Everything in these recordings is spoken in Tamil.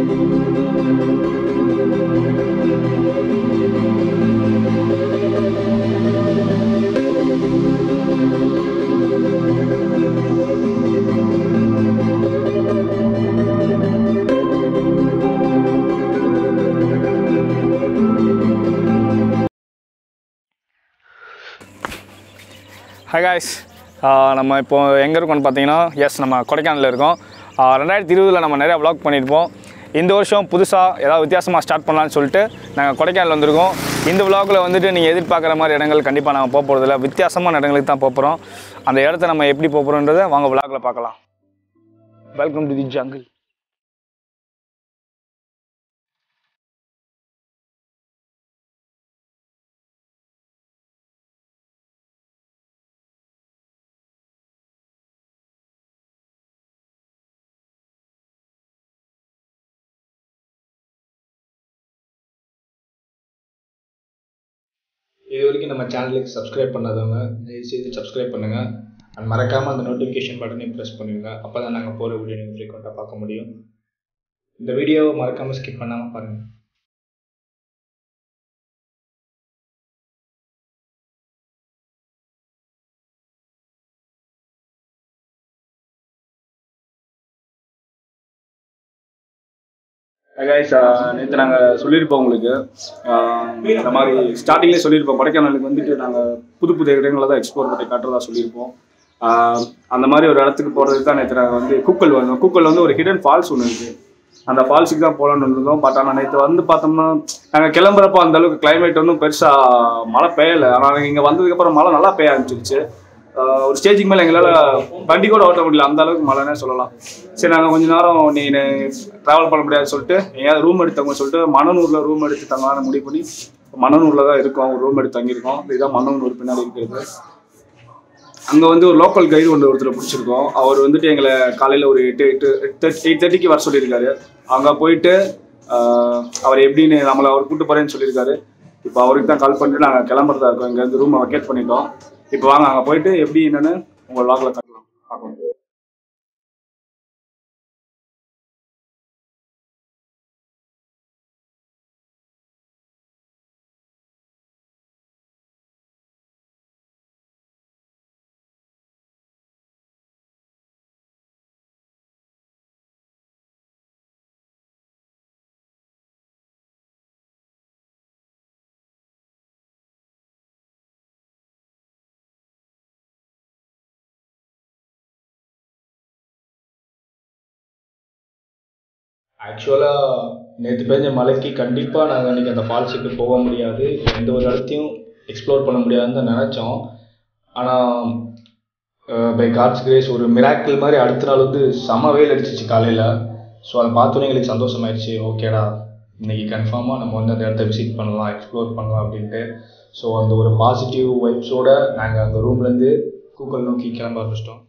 ஹை காய்ஸ் நம்ம இப்போ எங்கே இருக்கோம்னு பார்த்தீங்கன்னா எஸ் நம்ம கொடைக்கானலில் இருக்கோம் ஆஹ் ரெண்டாயிரத்தி இருபதில் நம்ம நிறையா vlog பண்ணியிருப்போம் இந்த வருஷம் புதுசாக ஏதாவது வித்தியாசமாக ஸ்டார்ட் பண்ணலாம்னு சொல்லிட்டு நாங்கள் கொடைக்கானல் வந்திருக்கோம் இந்த vlogல வந்துட்டு நீங்கள் எதிர்பார்க்குற மாதிரி இடங்கள் கண்டிப்பாக நாங்கள் போக போகிறதில்ல வித்தியாசமான இடங்களுக்கு தான் போக போகிறோம் அந்த இடத்த நம்ம எப்படி போக போகிறோன்றதை வாங்க vlogல பார்க்கலாம் வெல்கம் டு தி ஜங்கிள் இது வரைக்கும் நம்ம சேனலுக்கு சப்ஸ்கிரைப் பண்ணாதவங்க தயவுசெய்து சப்ஸ்கிரைப் பண்ணுங்கள் அண்ட் மறக்காமல் அந்த நோட்டிஃபிகேஷன் பட்டனையும் ப்ரெஸ் பண்ணிடுங்க அப்போ தான் நாங்கள் போகிற வீடியோ நீங்கள் ஃப்ரீக்வெண்ட்டாக பார்க்க முடியும் இந்த வீடியோவை மறக்காமல் ஸ்கிப் பண்ணாமல் பாருங்கள் கைஸ் நேற்று நாங்கள் சொல்லியிருப்போம் உங்களுக்கு ஆஹ் இந்த மாதிரி ஸ்டார்டிங்லேயே சொல்லியிருப்போம் கொடைக்கானலுக்கு வந்துட்டு நாங்கள் புது புது இடங்களை தான் எக்ஸ்ப்ளோர் பண்ணி காட்டுறதா சொல்லியிருப்போம் ஆஹ் அந்த மாதிரி ஒரு இடத்துக்கு போகிறதுக்கு தான் நேற்று நாங்கள் வந்து கூக்கல் வந்தோம் கூக்கல் வந்து ஒரு ஹிடன் ஃபால்ஸ் ஒன்று இருக்குது அந்த ஃபால்ஸுக்கு தான் போகலான்னு இருந்தோம் பட் ஆனால் நேற்று வந்து பார்த்தோம்னா நாங்கள் கிளம்புறப்போ அந்த அளவுக்கு கிளைமேட் ஒன்றும் பெருசாக மழை பெய்யலை ஆனால் இங்கே வந்ததுக்கப்புறம் மழை நல்லா பெய்ய ஆரம்பிச்சிருச்சு ஆஹ் ஒரு ஸ்டேஜுக்கு மேலே எங்களால் வண்டி கூட ஓட்ட முடியல அந்த அளவுக்கு மழைனே சொல்லலாம் சரி நாங்கள் கொஞ்ச நேரம் நீ ட்ராவல் பண்ண முடியாதுன்னு சொல்லிட்டு எங்கேயாவது ரூம் எடுத்தவங்க சொல்லிட்டு மணனூரில் ரூம் எடுத்து தங்கலாம்னு முடிவு பண்ணி மணனூரில் தான் இருக்கோம் ஒரு ரூம் எடுத்து தங்கியிருக்கோம் இதுதான் மணனூர் பின்னாடி இருக்கிறது அங்கே வந்து ஒரு லோக்கல் கைடு ஒன்று ஒருத்தர் பிடிச்சிருக்கோம் அவர் வந்துட்டு எங்களை காலையில் ஒரு எட்டு எட்டு எட்டு எயிட் தேர்ட்டிக்கு வர சொல்லியிருக்காரு அங்கே போயிட்டு ஆஹ், அவர் எப்படின்னு நம்மளை அவர் கூட்டு போகிறேன்னு சொல்லியிருக்காரு இப்போ அவருக்கு தான் கால் பண்ணிட்டு நாங்கள் கிளம்புறதா இருக்கோம் இங்கேருந்து ரூமை வக்கேட் பண்ணிட்டோம் இப்போ வாங்க அங்கே போயிட்டு எப்படி என்னன்னு உங்கள் லாகில் காட்டலாம் பார்க்கலாம் ஆக்சுவலாக நேற்று பெஞ்ச மழைக்கு கண்டிப்பாக நாங்கள் இன்றைக்கி அந்த ஃபால்ஸுக்கு போக முடியாது எந்த ஒரு இடத்தையும் எக்ஸ்ப்ளோர் பண்ண முடியாதுன்னு தான் நினச்சோம் ஆனால் பை காட்ஸ் கிரேஸ் ஒரு மிராக்கிள் மாதிரி அடுத்த நாள் வந்து செம வெயில் அடிச்சிச்சு காலையில் ஸோ அதை பார்த்தோன்னே எங்களுக்கு சந்தோஷமாயிடுச்சு ஓகேடா இன்னைக்கு கன்ஃபார்மாக நம்ம வந்து அந்த இடத்த விசிட் பண்ணலாம் எக்ஸ்ப்ளோர் பண்ணலாம் அப்படின்ட்டு ஸோ அந்த ஒரு பாசிட்டிவ் வைப்ஸோட நாங்கள் அந்த ரூம்லேருந்து கூக்கல் நோக்கி கிளம்ப ஆரம்பிச்சிட்டோம்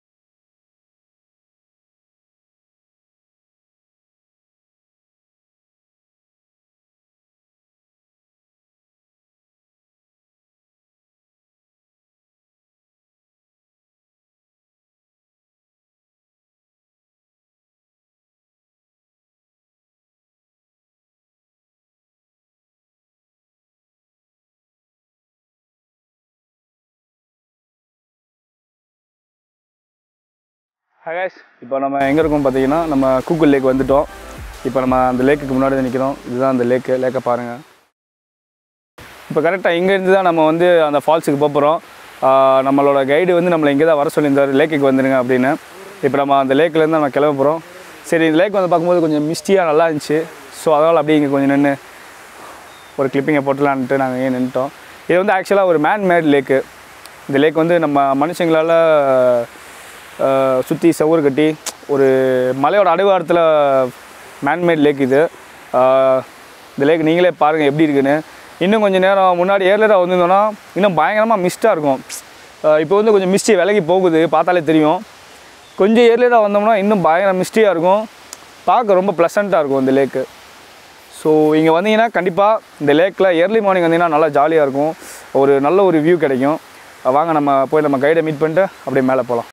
ஹகாஷ் இப்போ நம்ம எங்கே இருக்கோம் பார்த்தீங்கன்னா நம்ம கூகுள் லேக் வந்துட்டோம் இப்போ நம்ம அந்த லேக்குக்கு முன்னாடி தான் நிற்கிறோம் இதுதான் அந்த லேக்கு லேக்கை பாருங்கள் இப்போ கரெக்டாக இங்கேருந்து தான் நம்ம வந்து அந்த ஃபால்ஸுக்கு போக போகிறோம் நம்மளோட கைடு வந்து நம்மளை இங்கே தான் வர சொல்லியிருந்தார் லேக்குக்கு வந்துடுங்க அப்படின்னு இப்போ நம்ம அந்த லேக்லேருந்து நம்ம கிளம்ப போகிறோம் சரி இந்த லேக் வந்து பார்க்கும்போது கொஞ்சம் மிஸ்டியாக நல்லா இருந்துச்சு ஸோ அதனால் அப்படியே இங்கே கொஞ்சம் நின்று ஒரு கிளிப்பிங்கை போட்டலான்ட்டு நாங்கள் ஏன் நின்றுட்டோம் இது வந்து ஆக்சுவலாக ஒரு மேன் மேட் லேக்கு இந்த லேக் வந்து நம்ம மனுஷங்களால் சுற்றி செவுறு கட்டி ஒரு மலையோட அடிவாரத்தில் மேன்மேட் லேக் இது ஆஹ் இந்த லேக் நீங்களே பாருங்கள் எப்படி இருக்குன்னு இன்னும் கொஞ்சம் நேரம் முன்னாடி ஏர்லராக வந்திருந்தோன்னா இன்னும் பயங்கரமாக மிஸ்ட்டாக இருக்கும் ஆஹ் இப்போ வந்து கொஞ்சம் மிஸ்டி விலகி போகுது பார்த்தாலே தெரியும் கொஞ்சம் ஏர்லியராக வந்தோம்னா இன்னும் பயங்கர மிஸ்டியாக இருக்கும் பார்க்க ரொம்ப ப்ளசண்ட்டாக இருக்கும் இந்த லேக்கு ஸோ இங்கே வந்தீங்கன்னா கண்டிப்பாக இந்த லேக்கில் ஏர்லி மார்னிங் வந்தீங்கன்னா நல்லா ஜாலியாக இருக்கும் ஒரு நல்ல ஒரு வியூ கிடைக்கும் வாங்க நம்ம போய் நம்ம கைடை மீட் பண்ணிட்டு அப்படியே மேலே போகலாம்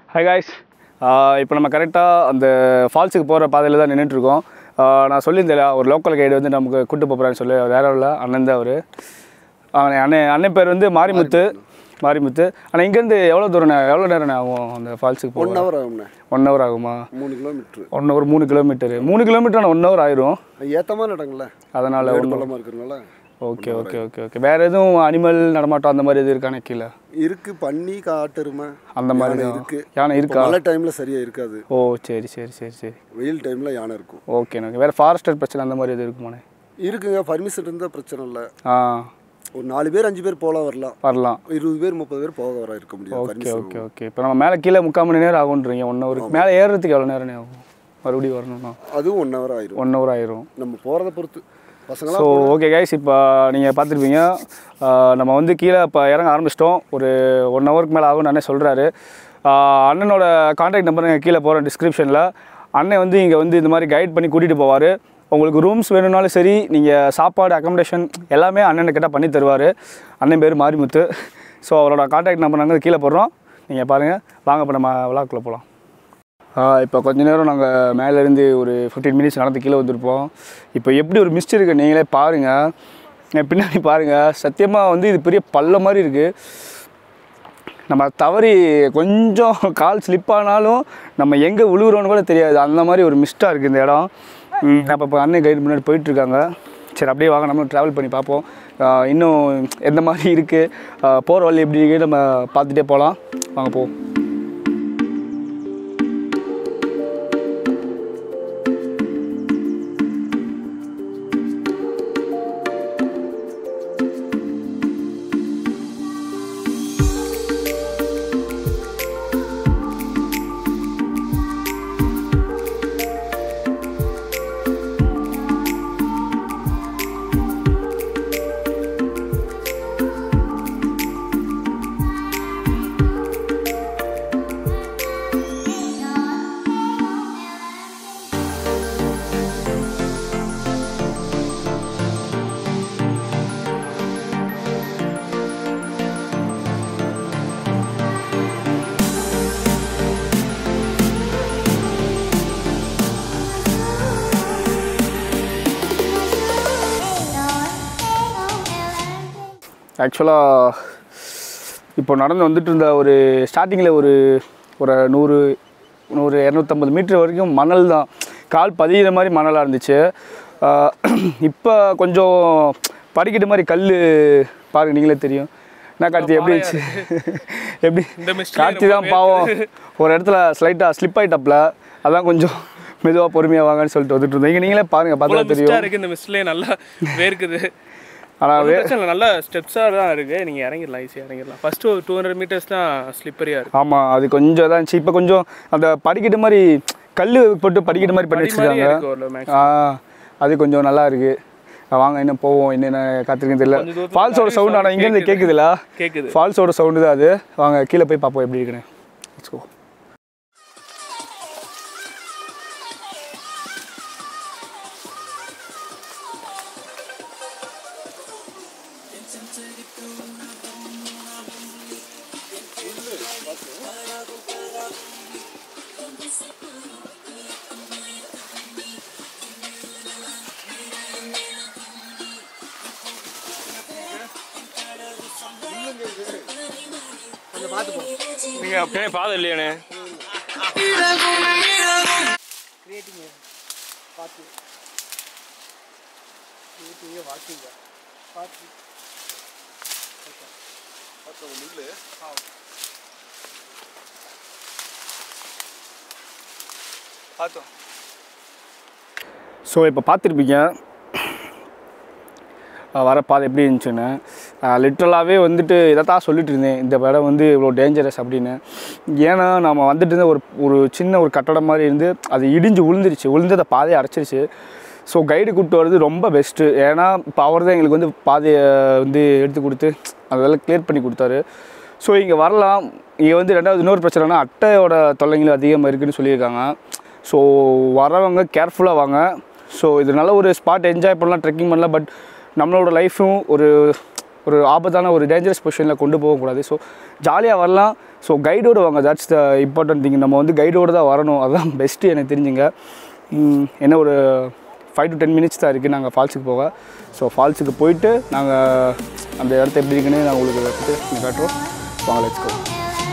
ஹாய் காய்ஸ் இப்போ நம்ம கரெக்டாக அந்த ஃபால்ஸுக்கு போகிற பாதையில் தான் நின்றுட்டுருக்கோம் நான் சொல்லியிருந்தேன் ஒரு லோக்கல் கைடு வந்து நமக்கு கூட்டு போகிறான்னு சொல்லி வேற இல்லை அண்ணன் தான் அவர் அண்ணன் அண்ணன் பேர் வந்து மாரிமுத்து மாரிமுத்து ஆனால் இங்கேருந்து எவ்வளோ தூரம் எவ்வளோ நேரம் ஆகும் அந்த ஃபால்ஸுக்கு ஒன் போக ஹவர் ஆகும்ண்ணே ஒன் ஹவர் ஆகுமா மூணு கிலோமீட்ரு ஒன் ஹவர் மூணு கிலோமீட்டரு மூணு கிலோமீட்டர் ஆனால் ஒன் ஹவர் ஆயிரும் ஏத்தமான இடங்கள்ல அதனால் மேடு ஒன்று பள்ளமா இருக்கிறதுனால ஓகே ஓகே ஓகே ஓகே வேறு எதுவும் அனிமல் நடமாட்டம் அந்த மாதிரி எதுவும் இருக்கானே கீழே இருக்கு பன்னி காட்டெருமை அந்த மாதிரி யானை தான். இருக்கு யானை இப்போ இருக்கா மழை டைம்ல சரியா இருக்காது ஓ சரி சரி சரி சரி வெயில் டைம்ல யானை இருக்கும் ஓகேண்ணே ஓகே வேறு ஃபாரஸ்டர் பிரச்சனை அந்த மாதிரி எதுவும் இருக்குமாண்ணே இருக்குங்க பர்மிஷன் இருந்தால் பிரச்சனை இல்லை ஆ ஒரு நாலு பேர் அஞ்சு பேர் போகலாம் வரலாம் வரலாம் இருபது பேர் முப்பது பேர் போக வர இருக்க முடியாது ஓகே permission ஓகே ஓகே இப்போ நம்ம மேலே கீழே முக்கால் மணி நேரம் ஆகுன்றீங்க ஒன் ஹவருக்கு மேலே ஏறுறதுக்கு எவ்வளோ நேரம் ஆகும் மறுபடியும் வரணும்னா அதுவும் ஒன் ஹவர் ஆயிரும் ஒன் ஹவர் ஆயிரும் நம்ம போறத பொறுத்து ஸோ பசங்களாம் ஓகே கைஸ் இப்போ நீங்கள் பார்த்துருப்பீங்க நம்ம வந்து கீழே இப்போ இறங்க ஆரம்பிச்சிட்டோம் ஒரு ஒன் ஹவருக்கு மேலே ஆகும்னு அண்ணன் சொல்கிறாரு அண்ணனோட காண்டாக்ட் நம்பர் நான் கீழே போகிறேன் டிஸ்கிரிப்ஷனில் அண்ணன் வந்து இங்கே வந்து இந்த மாதிரி கைட் பண்ணி கூட்டிகிட்டு போவார் உங்களுக்கு ரூம்ஸ் வேணும்னாலும் சரி நீங்கள் சாப்பாடு அக்கமடேஷன் எல்லாமே அண்ணனை கிட்ட பண்ணி தருவார் அண்ணன் பேர் மாரிமுத்து ஸோ அவரோட காண்டாக்ட் நம்பர் நாங்கள் கீழே போடுறோம் நீங்கள் பாருங்கள் வாங்க இப்போ நம்ம விழாக்குள்ளே போகலாம் இப்போ கொஞ்ச நேரம் நாங்கள் மேலேருந்து ஒரு ஃபிஃப்டீன் மினிட்ஸ் நடந்து கீழே வந்திருப்போம் இப்போ எப்படி ஒரு மிஸ்ட் இருக்குது நீங்களே பாருங்கள் பின்னாடி பாருங்கள் சத்தியமாக வந்து இது பெரிய பள்ள மாதிரி இருக்குது நம்ம தவறி கொஞ்சம் கால் ஸ்லிப் ஆனாலும் நம்ம எங்கே விழுகுறோன்னு கூட தெரியாது அந்த மாதிரி ஒரு மிஸ்டாக இருக்குது இந்த இடம் ம், அப்போ இப்போ அண்ணன் கைடு முன்னாடி போயிட்டுருக்காங்க சரி அப்படியே வாங்க நம்ம ட்ராவல் பண்ணி பார்ப்போம் ஆஹ் இன்னும் எந்த மாதிரி இருக்குது போகிற வழி எப்படி இருக்குது நம்ம பார்த்துட்டே போகலாம் வாங்க போ ஆக்சுவலாக இப்போ நடந்து வந்துட்டு இருந்த ஒரு ஸ்டார்டிங்கில் ஒரு ஒரு நூறு நூறு இரநூத்தம்பது மீட்டர் வரைக்கும் மணல் தான் கால் பதிகிற மாதிரி மணலாக இருந்துச்சு இப்போ கொஞ்சம் படிக்கட்டு மாதிரி கல் பாருங்க நீங்களே தெரியும் என்ன கார்த்தி எப்படி இருந்துச்சு எப்படி கார்த்தி தான் பாவம் ஒரு இடத்துல ஸ்லைட்டாக ஸ்லிப் ஆகிட்டப்பில் அதான் கொஞ்சம் மெதுவாக பொறுமையாக வாங்கன்னு சொல்லிட்டு வந்துட்டு இருந்தோம் இங்கே நீங்களே பாருங்க பார்த்தா மிஸ்டா தெரியும் இருக்கு இந்த மிஸ்ட்லேயே நல்லா வேர்க்குது ஆனால் ஒண்ணும் பிரச்சனை இல்லை நல்லா ஸ்டெப்ஸாக தான் இருக்கு நீங்க இறங்கிடலாம் ஈஸியாக இறங்கிடலாம் ஃபர்ஸ்ட் ஒரு டூ ஹண்ட்ரட் மீட்டர்ஸ் தான் ஸ்லிப்பரியா இருக்கு ஆமாம் அது கொஞ்சம் இதாக இருந்துச்சு இப்போ கொஞ்சம் அந்த படிக்கட்டு மாதிரி கல் போட்டு படிக்கட்டு மாதிரி பண்ணி படி மாதிரியே வச்சுருக்காங்க இருக்கு ஒரு max. ஆ அது கொஞ்சம் நல்லா இருக்கு வாங்க இன்னும் போவோம் என்னென்ன காத்திருக்குன்னு தெரியல கொஞ்சம் தூரத்துல ஃபால்ஸோட நிறைய சவுண்ட் ஆனால் sound இங்கேருந்து கேக்குது. கேட்குதுல கேக்குது ஃபால்ஸோட சவுண்டு தான் அது வாங்க கீழே போய் பார்ப்போம் எப்படி இருக்குன்னு Let's go. நீங்க அப்படியே பாதம் இல்லையானே ஸோ இப்போ பார்த்துருப்பீங்க அஹ் வர பாதை எப்படி இருந்துச்சுன்னு லிட்ரலாகவே வந்துட்டு இதை தான் சொல்லிட்டு இருந்தேன் இந்த இடம் வந்து இவ்வளோ டேஞ்சரஸ் அப்படின்னு ஏன்னா நம்ம வந்துட்டு இருந்த ஒரு ஒரு சின்ன ஒரு கட்டடம் மாதிரி இருந்து அது இடிஞ்சு விழுந்துருச்சு விழுந்து அந்த பாதையை அடைச்சிருச்சு ஸோ கைடு கூப்பிட்டு வர்றது ரொம்ப பெஸ்ட்டு ஏன்னா இப்போ அவர் தான் எங்களுக்கு வந்து பாதையை வந்து எடுத்து கொடுத்து அதெல்லாம் கிளியர் பண்ணி கொடுத்தாரு ஸோ இங்கே வரலாம் இங்கே வந்து ரெண்டாவது இன்னொரு பிரச்சனைனா அட்டையோட தொல்லைங்களும் அதிகமாக இருக்குன்னு சொல்லியிருக்காங்க ஸோ வரவங்க கேர்ஃபுல்லாக வாங்க ஸோ இது நல்ல ஒரு ஸ்பாட் என்ஜாய் பண்ணலாம் ட்ரெக்கிங் பண்ணலாம் பட் நம்மளோட லைஃப்பும் ஒரு ஒரு ஆபத்தான ஒரு டேஞ்சரஸ் பொசிஷனில் கொண்டு போகக்கூடாது ஸோ ஜாலியாக வரலாம் ஸோ கைடோடு வாங்க தட்ஸ் த இம்பார்ட்டன்ட் திங் நம்ம வந்து கைடோடு தான் வரணும் அதுதான் பெஸ்ட்டு எனக்கு தெரிஞ்சுங்க ம், என்ன ஒரு ஃபைவ் டு டென் மினிட்ஸ் தான் இருக்குது நாங்கள் ஃபால்ஸுக்கு போக ஸோ ஃபால்ஸுக்கு போயிட்டு நாங்கள் அந்த இடத்த எப்படி இருக்குன்னு நான் உங்களுக்கு வந்துட்டு இங்க காட்டுறோம் வாங்க லெட்ஸ் கோ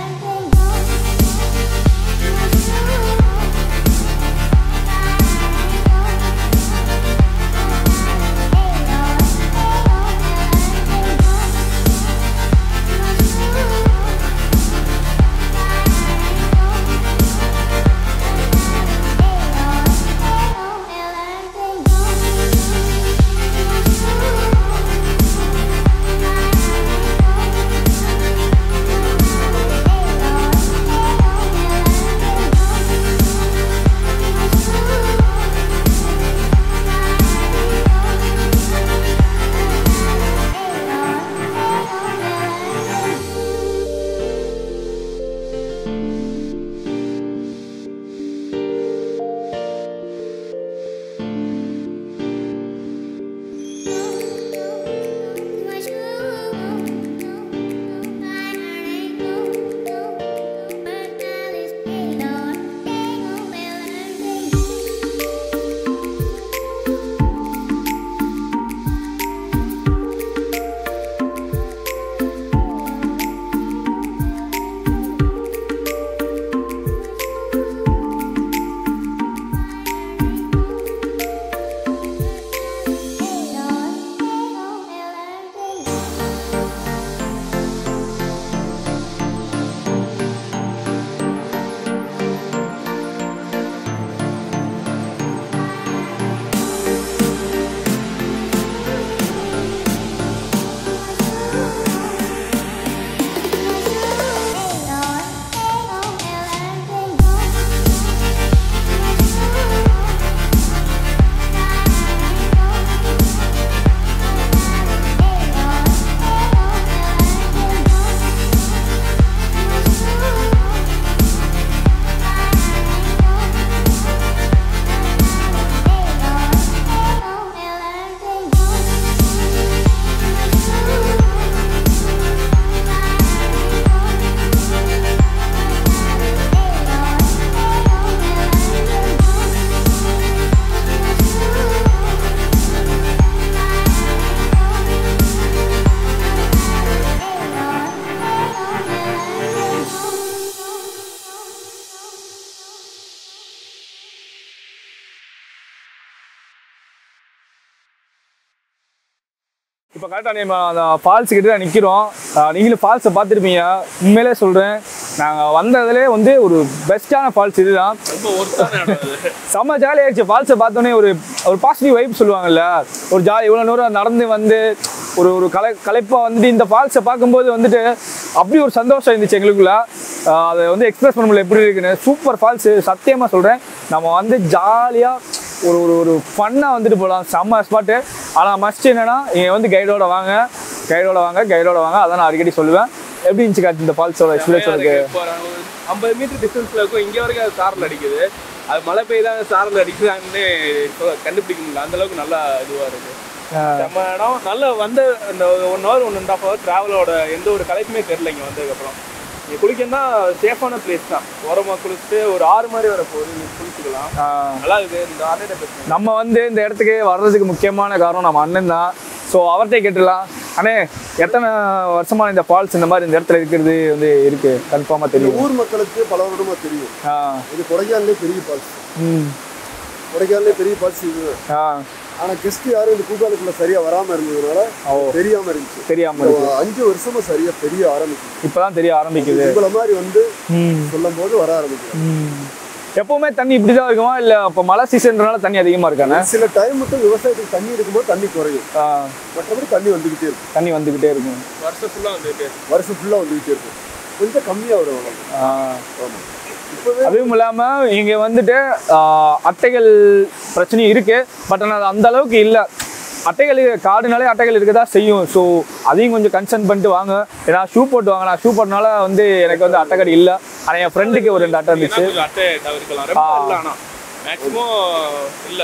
இப்போ கரெக்டாக நம்ம அந்த ஃபால்ஸ் கிட்ட தான் நிற்கிறோம் நீங்களும் ஃபால்ஸை பார்த்துருப்பீங்க உண்மையிலே சொல்கிறேன் நாங்கள் வந்ததுலே வந்து ஒரு பெஸ்ட்டான ஃபால்ஸ் இதுதான் ரொம்ப ஒர்த்தான இடம் அது செம்ம ஜாலியாகிடுச்சு ஃபால்ஸை பார்த்தோன்னே ஒரு ஒரு பாசிட்டிவ் வைப் சொல்லுவாங்கல்ல ஒரு ஜாலி இவ்வளோ நேரம் நடந்து வந்து ஒரு ஒரு கலை கலைப்பாக வந்துட்டு இந்த ஃபால்ஸை பார்க்கும்போது வந்துட்டு அப்படி ஒரு சந்தோஷம் இருந்துச்சு எங்களுக்குள்ள ஆஹ் அதை வந்து எக்ஸ்பிரஸ் பண்ண முடியல எப்படி இருக்குன்னு சூப்பர் ஃபால்ஸு சத்தியமாக சொல்கிறேன் நம்ம வந்து ஜாலியாக ஒரு ஒரு ஒரு ஃபன்னாக வந்துட்டு போகலாம் செம்ம ஸ்பாட்டு ஆனால் மஸ்ட் என்னன்னா இங்கே வந்து கைடோட வாங்க கைடோட வாங்க கைடோட வாங்க அதான் நான் அடிக்கடி சொல்லுவேன் எப்படி இருந்துச்சு காட்டு இந்த ஃபால்ஸோட எக்ஸ்பீரியன்ஸ் இருக்கு இப்போ ஒரு ஐம்பது மீட்டர் டிஸ்டன்ஸ்ல இருக்கும் இங்க வரைக்கும் அது சாரல் அடிக்குது அது மழை பெய்தாங்க சாரல் அடிக்குதான்னு இப்போ கண்டுபிடிக்க முடியல அந்த அளவுக்கு நல்லா இதுவா இருக்கு நம்ம இடம் நல்ல வந்த இந்த one hour one and half hour டிராவலோட எந்த ஒரு கலைப்புமே தெரியல இங்க வந்ததுக்கப்புறம் இங்க குளிக்கணும்னா சேஃபான பிளேஸ் தான் ஓரமா குளிச்சுட்டு ஒரு ஆறு மாதிரி வர போகுது நீங்க குளிச்சுக்கலாம் ஆஹ் நல்லா இருக்கு இந்த ஆர்டர் பிரச்சனை நம்ம வந்து இந்த இடத்துக்கு வர்றதுக்கு முக்கியமான காரணம் நம்ம அண்ணன் தான் ஸோ அவர்கிட்ட கேட்டுடலாம் அண்ணே எத்தனை வருஷமா இந்த ஃபால்ஸ் இந்த மாதிரி இந்த இடத்துல இருக்கிறது வந்து இருக்கு கன்ஃபார்மாக இந்த தெரியும் ஊர் மக்களுக்கு பல வருடமா தெரியும் ஆ இது கொடைக்கானலே பெரிய ஃபால்ஸ் ம் கொடைக்கானலே பெரிய ஃபால்ஸ் இது ஆ ஆனா கெஸ்ட் யாரும் இந்த கூட்டாளுக்குள்ள சரியா வராம இருந்ததுனால ஓ தெரியாம இருந்துச்சு தெரியாம இந்த இருக்கு அஞ்சு வருஷமா சரியா தெரிய ஆரம்பிக்குது இப்பதான் தெரிய ஆரம்பிக்குது உங்களை மாதிரி வந்து ம் சொல்லும் போது வர ஆரம்பிக்குது ம். எப்பவுமே தண்ணி இப்படிதான் இருக்குமா இல்ல அப்ப மழை சீசன்றனால தண்ணி அதிகமா இருக்கானே சில டைம் மட்டும் விவசாயத்துக்கு தண்ணி இருக்கும்போது தண்ணி குறையும் ஆ, மற்றபடி தண்ணி வந்துகிட்டே இருக்கும் தண்ணி வந்துகிட்டே இருக்கும் வருஷம் ஃபுல்லா வந்துட்டு வருஷம் ஃபுல்லா வந்துகிட்டே இருக்கும் கொஞ்சம் கம்மியா வரும் அவ்வளவுதான். ஆ. ஆமா இப்பவே அதுவும் இல்லாம இங்க வந்துட்டு ஆ, அட்டைகள் பிரச்சனையும் இருக்கு பட் ஆனால் அது அந்த அளவுக்கு இல்லை அட்டைகள் காடுனாலே அட்டைகள் இருக்க தான் செய்யும் ஸோ அதையும் கொஞ்சம் கன்சர்ன் பண்ணிட்டு வாங்க ஏன்னா ஷூ போட்டு வாங்க நான் ஷூ போட்டனால வந்து எனக்கு வந்து அட்டைக்கடி இல்லை ஆனால் என் ஃப்ரெண்டுக்கு ஒரு ரெண்டு அட்டை இருந்துச்சு கொஞ்சம் அட்டை தவிர்க்கலாம் ரொம்ப ஆ. இல்லை ஆனா மேக்ஸிமம் இல்ல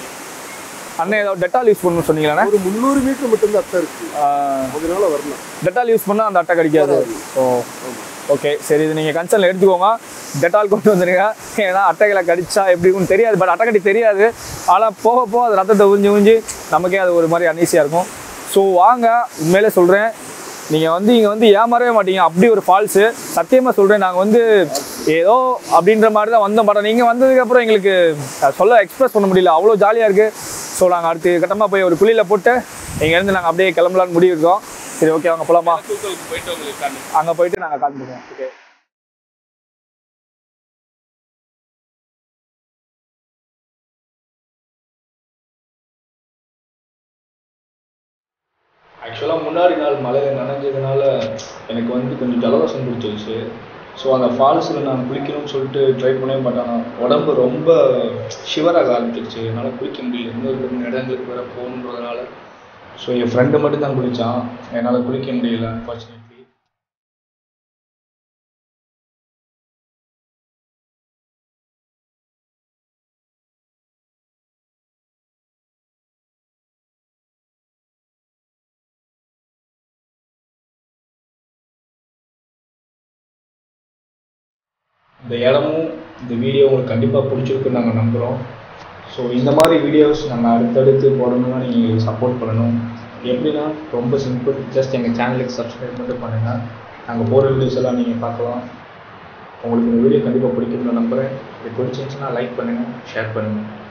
அண்ணன் ஏதாவது டெட்டால் யூஸ் பண்ணணும்னு சொன்னீங்களாண்ணே ஒரு முந்நூறு மீட்டர் மட்டும்தான் அத்தை இருக்கு ஆ, அதனால வரலாம் டெட்டால் யூஸ் பண்ணால் அந்த அட்டை கடிக்காது ஓ ஓகே சரி இது நீங்கள் கன்சர்னில் எடுத்துக்கோங்க டெட்டால் கொண்டு வந்துடுங்க ஏன்னா அட்டைகளை கடிச்சா எப்படி இருக்கும்னு தெரியாது பட் அட்டைக்கடி தெரியாது ஆனால் போக போக அது ரத்தத்தை உறிஞ்சி உறிஞ்சி நமக்கே அது ஒரு மாதிரி அன்ஈஸியாக இருக்கும் ஸோ வாங்க உண்மையிலே சொல்கிறேன் நீங்கள் வந்து இங்கே வந்து ஏமாறவே மாட்டீங்க அப்படி ஒரு ஃபால்ஸு சத்தியமாக சொல்கிறேன் நாங்கள் வந்து ஏதோ அப்படின்ற மாதிரி தான் வந்தோம் பட் நீங்கள் வந்ததுக்கப்புறம் எங்களுக்கு அஹ், சொல்ல எக்ஸ்பிரஸ் பண்ண முடியல அவ்வளோ ஜாலியாக இருக்குது ஸோ நாங்கள் அடுத்து கட்டமாக போய் ஒரு குழியில் போட்டு இங்கேருந்து நாங்கள் அப்படியே கிளம்பலான்னு முடிவு இருக்கோம் சரி ஓகே அவங்க போகலாமா தூக்கலுக்கு போயிட்டு உங்களுக்கு காட்டு அங்கே போயிட்டு நாங்கள் காட்டுவோம் ஓகே ஆக்சுவலாக முன்னாடி நாள் மழையில் நனைஞ்சதுனால எனக்கு வந்து கொஞ்சம் ஜலதோஷம் பிடிச்சிருச்சு ஸோ அந்த ஃபால்ஸில் நான் குளிக்கணும்னு சொல்லிட்டு ட்ரை பண்ணவே மாட்டேன் உடம்பு ரொம்ப ஷிவராக ஆரம்பிச்சிருச்சு என்னால் குளிக்க முடியல இன்னொரு ரெண்டு இடங்களுக்கு வேறு போகணுன்றதுனால ஸோ என் ஃப்ரெண்டு மட்டும் தான் குளித்தான் என்னால் குளிக்க முடியல அன்ஃபார்ச்சுனேட்லி இந்த இடமும் இந்த வீடியோ உங்களுக்கு கண்டிப்பாக பிடிச்சிருக்குன்னு நாங்கள் நம்புகிறோம் ஸோ இந்த மாதிரி வீடியோஸ் நாங்கள் அடுத்தடுத்து போடணும்னா நீங்கள் சப்போர்ட் பண்ணணும் எப்படின்னா ரொம்ப சிம்பிள் ஜஸ்ட் எங்கள் சேனலுக்கு சப்ஸ்கிரைப் மட்டும் பண்ணுங்கள் நாங்கள் போகிற வீடியோஸ் எல்லாம் நீங்கள் பார்க்கலாம் உங்களுக்கு இந்த வீடியோ கண்டிப்பாக பிடிக்கும்னு நம்புகிறேன் இது பிடிச்சிருந்துச்சுன்னா லைக் பண்ணுங்கள் ஷேர் பண்ணுங்கள்